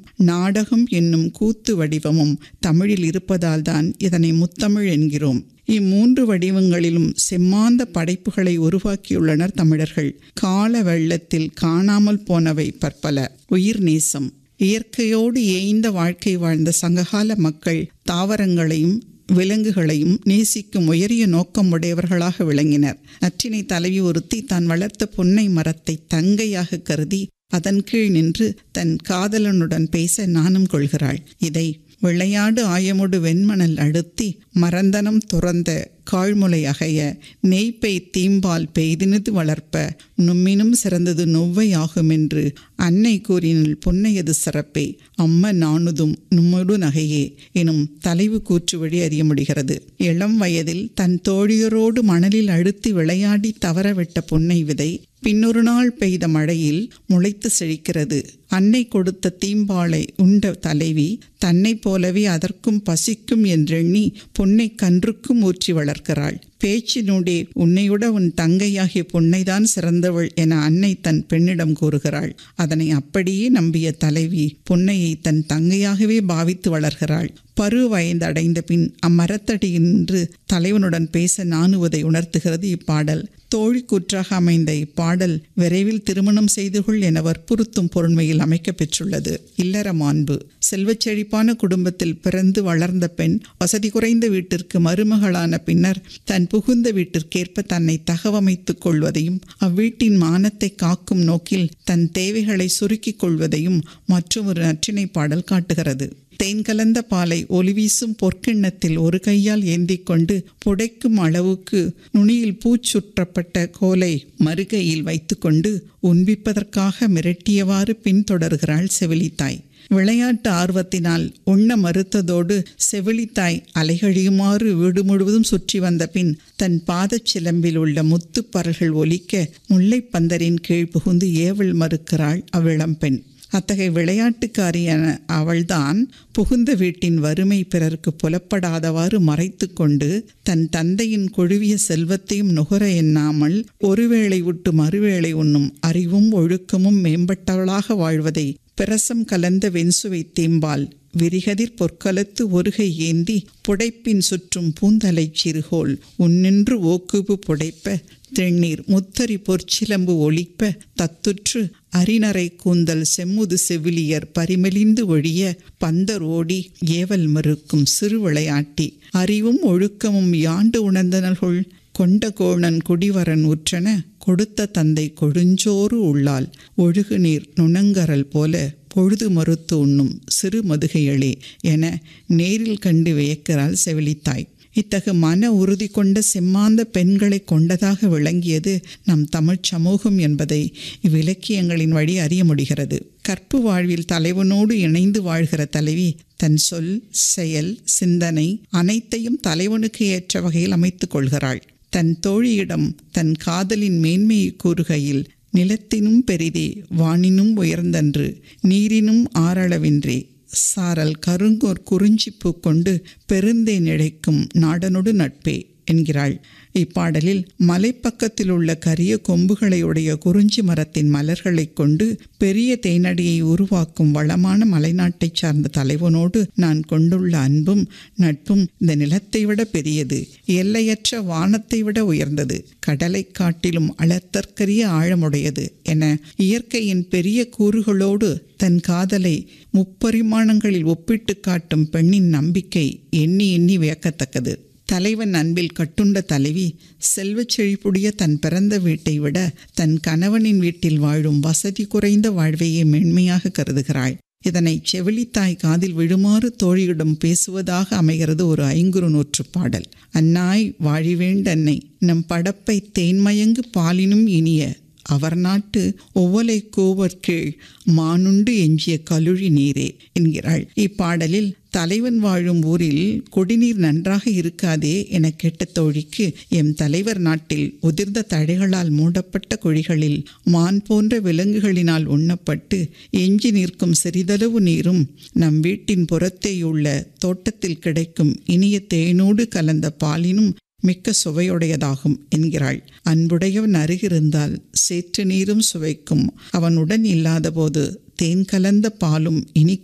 நாடகம் என்னும் கூத்து வடிவமும் தமிழில் இருப்பதால்தான் இதனை முத்தமிழ் என்கிறோம் இம்மூன்று வடிவங்களிலும் செம்மாந்த படைப்புகளை உருவாக்கியுள்ளனர் தமிழர்கள் கால வெள்ளத்தில் காணாமல் போனவை பற்பல உயிர் நேசம் இயற்கையோடு ஏய்ந்த வாழ்க்கை வாழ்ந்த சங்ககால மக்கள் தாவரங்களையும் விலங்குகளையும் நேசிக்கும் உயரிய நோக்கம் உடையவர்களாக விளங்கினர் நற்றினை தலைவி ஒருத்தி தான் வளர்த்த புன்னை மரத்தை தங்கையாக கருதி அதன் கீழ் நின்று தன் காதலனுடன் பேச நாணம் கொள்கிறாள் இதை விளையாடு ஆயமுடு வெண்மணல் அழுத்தி மரந்தனம் துறந்த காழ்முலை அகைய நெய்ப்பை தீம்பால் பெய்தினது வளர்ப்ப நும்மினும் சிறந்தது நொவ்வை ஆகுமென்று அன்னை கூறினில் புன்னையது சிறப்பே அம்ம நாணுதும் நும்மொடு நகையே எனும் தலைவு கூற்று வழி அறிய முடிகிறது இளம் வயதில் தன் தோழியரோடு மணலில் அழுத்தி விளையாடி தவறவிட்ட புன்னை விதை பின்னொரு நாள் பெய்த மழையில் முளைத்து செழிக்கிறது அன்னை கொடுத்த தீம்பாலை உண்ட தலைவி தன்னை போலவே அதற்கும் பசிக்கும் என்றெண்ணி பொன்னை கன்றுக்கும் ஊற்றி வளர்க்கிறாள் பேச்சினூடே உன்னையுட உன் தங்கையாகிய பொன்னைதான் சிறந்தவள் என அன்னை தன் பெண்ணிடம் கூறுகிறாள் அதனை அப்படியே நம்பிய தலைவி பொன்னையை தன் தங்கையாகவே பாவித்து வளர்கிறாள் பரு வயந்தடைந்த பின் அம்மரத்தடியில் நின்று தலைவனுடன் பேச நாணுவதை உணர்த்துகிறது இப்பாடல் தோழி கூற்றாக அமைந்த இப்பாடல் விரைவில் திருமணம் செய்து கொள் என வற்புறுத்தும் பொருண்மையில் அமைக்க பெற்றுள்ளது இல்லற மாண்பு செல்வச் செழிப்பான குடும்பத்தில் பிறந்து வளர்ந்த பெண் வசதி குறைந்த வீட்டிற்கு மருமகளான பின்னர் தன் புகுந்த வீட்டிற்கேற்ப தன்னை தகவமைத்துக் கொள்வதையும் அவ்வீட்டின் மானத்தை காக்கும் நோக்கில் தன் தேவைகளை சுருக்கிக் கொள்வதையும் மற்றொரு நற்றினை பாடல் காட்டுகிறது தேன் கலந்த பாலை ஒளிவீசும் பொற்கிண்ணத்தில் ஒரு கையால் ஏந்தி கொண்டு புடைக்கும் அளவுக்கு நுனியில் பூச்சுற்றப்பட்ட கோலை மறுகையில் வைத்துக்கொண்டு உண்பிப்பதற்காக மிரட்டியவாறு பின்தொடர்கிறாள் செவிலித்தாய் விளையாட்டு ஆர்வத்தினால் உண்ண மறுத்ததோடு செவிலித்தாய் அலைகழியுமாறு வீடு முழுவதும் சுற்றி வந்த பின் தன் பாதச் சிலம்பில் உள்ள முத்துப்பறல்கள் ஒலிக்க முல்லைப்பந்தரின் கீழ் புகுந்து ஏவல் மறுக்கிறாள் அவ்விளம்பெண் அத்தகைய விளையாட்டுக்காரியான அவள்தான் புகுந்த வீட்டின் வறுமை பிறருக்கு புலப்படாதவாறு மறைத்து கொண்டு தன் தந்தையின் கொழுவிய செல்வத்தையும் நுகர எண்ணாமல் ஒருவேளை விட்டு மறுவேளை உண்ணும் அறிவும் ஒழுக்கமும் மேம்பட்டவளாக வாழ்வதை பிரசம் கலந்த வெண்சுவை தேம்பால் விரிகதிர் பொற்கலத்து ஒருகை ஏந்தி புடைப்பின் சுற்றும் பூந்தலை சிறுகோல் உன்னின்று ஓக்குபு புடைப்ப தென்னீர் முத்தரி பொற்சிலம்பு ஒழிப்ப தத்துற்று அரிநரை கூந்தல் செம்முது செவிலியர் பரிமெலிந்து ஒழிய பந்தர் ஓடி ஏவல் மறுக்கும் சிறு விளையாட்டி அறிவும் ஒழுக்கமும் யாண்டு உணர்ந்தனர்கள் கொண்ட கோணன் குடிவரன் உற்றன கொடுத்த தந்தை கொடுஞ்சோறு உள்ளால் ஒழுகு நீர் நுணங்கரல் போல பொழுது மறுத்து உண்ணும் சிறு மதுகையளே என நேரில் கண்டு வியக்கிறாள் செவிலித்தாய் இத்தகு மன உறுதி கொண்ட செம்மாந்த பெண்களை கொண்டதாக விளங்கியது நம் தமிழ்ச் சமூகம் என்பதை இவ்விலக்கியங்களின் வழி அறிய முடிகிறது கற்பு வாழ்வில் தலைவனோடு இணைந்து வாழ்கிற தலைவி தன் சொல் செயல் சிந்தனை அனைத்தையும் தலைவனுக்கு ஏற்ற வகையில் அமைத்துக் கொள்கிறாள் தன் தோழியிடம் தன் காதலின் மேன்மையை கூறுகையில் நிலத்தினும் பெரிதே வானினும் உயர்ந்தன்று நீரினும் ஆறளவின்றே சாரல் கருங்கோர் குறிஞ்சிப்பூ கொண்டு பெருந்தே நிழைக்கும் நாடனொடு நட்பே என்கிறாள் இப்பாடலில் மலைப்பக்கத்தில் உள்ள கரிய கொம்புகளை உடைய குறிஞ்சி மரத்தின் மலர்களைக் கொண்டு பெரிய தேனடியை உருவாக்கும் வளமான மலைநாட்டைச் சார்ந்த தலைவனோடு நான் கொண்டுள்ள அன்பும் நட்பும் இந்த நிலத்தை விட பெரியது எல்லையற்ற வானத்தை விட உயர்ந்தது கடலை காட்டிலும் அளத்தற்கரிய ஆழமுடையது என இயற்கையின் பெரிய கூறுகளோடு தன் காதலை முப்பரிமாணங்களில் ஒப்பிட்டு காட்டும் பெண்ணின் நம்பிக்கை எண்ணி எண்ணி வியக்கத்தக்கது தலைவன் அன்பில் கட்டுண்ட தலைவி செல்வச் செழிப்புடைய தன் பிறந்த வீட்டை விட தன் கணவனின் வீட்டில் வாழும் வசதி குறைந்த வாழ்வையே மென்மையாக கருதுகிறாள் இதனை செவிலித்தாய் காதில் விழுமாறு தோழியிடம் பேசுவதாக அமைகிறது ஒரு ஐங்குறு நூற்று பாடல் அன்னாய் வாழிவேண்டன்னை நம் படப்பை தேன்மயங்கு பாலினும் இனிய அவர் நாட்டு ஒவ்வொலை கோவர் கீழ் மானுண்டு எஞ்சிய கழுழி நீரே என்கிறாள் இப்பாடலில் தலைவன் வாழும் ஊரில் குடிநீர் நன்றாக இருக்காதே என கேட்ட தோழிக்கு எம் தலைவர் நாட்டில் உதிர்ந்த தழைகளால் மூடப்பட்ட குழிகளில் மான் போன்ற விலங்குகளினால் உண்ணப்பட்டு எஞ்சி நிற்கும் சிறிதளவு நீரும் நம் வீட்டின் புறத்தேயுள்ள தோட்டத்தில் கிடைக்கும் இனிய தேனோடு கலந்த பாலினும் மிக்க சுவையுடையதாகும் என்கிறாள் அன்புடையவன் அருகிருந்தால் சேற்று நீரும் சுவைக்கும் அவனுடன் இல்லாதபோது தேன் கலந்த பாலும் இனி